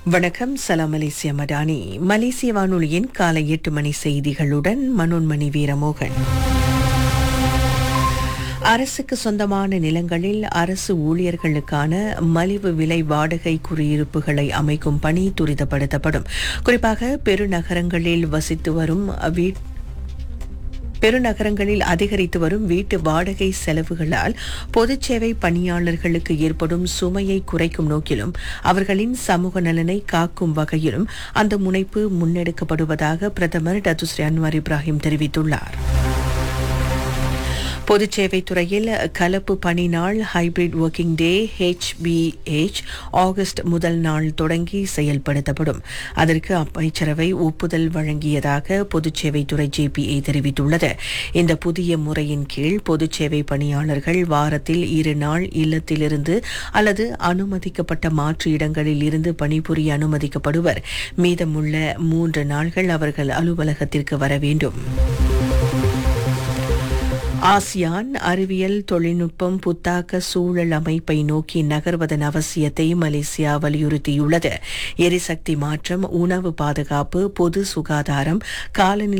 வணக்கம் சலாம் மலேசிய மடானி மலேசிய வானொலியின் காலை எட்டு மணி செய்திகளுடன் மனோன்மணி வீரமோகன் அரசுக்கு சொந்தமான நிலங்களில் அரசு ஊழியர்களுக்கான மலிவு விலை வாடகை குடியிருப்புகளை அமைக்கும் பணி துரிதப்படுத்தப்படும் குறிப்பாக பெருநகரங்களில் வசித்து வரும் வீட் பெருநகரங்களில் அதிகரித்து வரும் வீட்டு வாடகை செலவுகளால் பொதுச் சேவை பணியாளர்களுக்கு ஏற்படும் சுமையை குறைக்கும் நோக்கிலும் அவர்களின் சமூக நலனை காக்கும் வகையிலும் அந்த முனைப்பு முன்னெடுக்கப்படுவதாக பிரதமர் டத்துஸ்ரீ அன்வார் இப்ராஹிம் தெரிவித்துள்ளார் பொதுச் சேவைத் துறையில் கலப்பு பணி நாள் ஹைபிரிட் ஒர்க்கிங் டே ஹெச்பிஹெச் ஆகஸ்ட் முதல் நாள் தொடங்கி செயல்படுத்தப்படும் அதற்கு அமைச்சரவை ஒப்புதல் வழங்கியதாக பொதுச் சேவைத்துறை ஜேபிஏ தெரிவித்துள்ளது இந்த புதிய முறையின் கீழ் பொதுச் சேவை பணியாளர்கள் வாரத்தில் இரு நாள் இல்லத்திலிருந்து அல்லது அனுமதிக்கப்பட்ட மாற்று இடங்களில் இருந்து பணிபுரிய அனுமதிக்கப்படுவர் மீதமுள்ள மூன்று நாள்கள் அவர்கள் அலுவலகத்திற்கு வர வேண்டும் ஆசியான் அறிவியல் தொழில்நுட்பம் புத்தாக்க சூழல் அமைப்பை நோக்கி நகர்வதன் அவசியத்தை மலேசியா வலியுறுத்தியுள்ளது எரிசக்தி மாற்றம் உணவு பாதுகாப்பு பொது சுகாதாரம் காலநிலை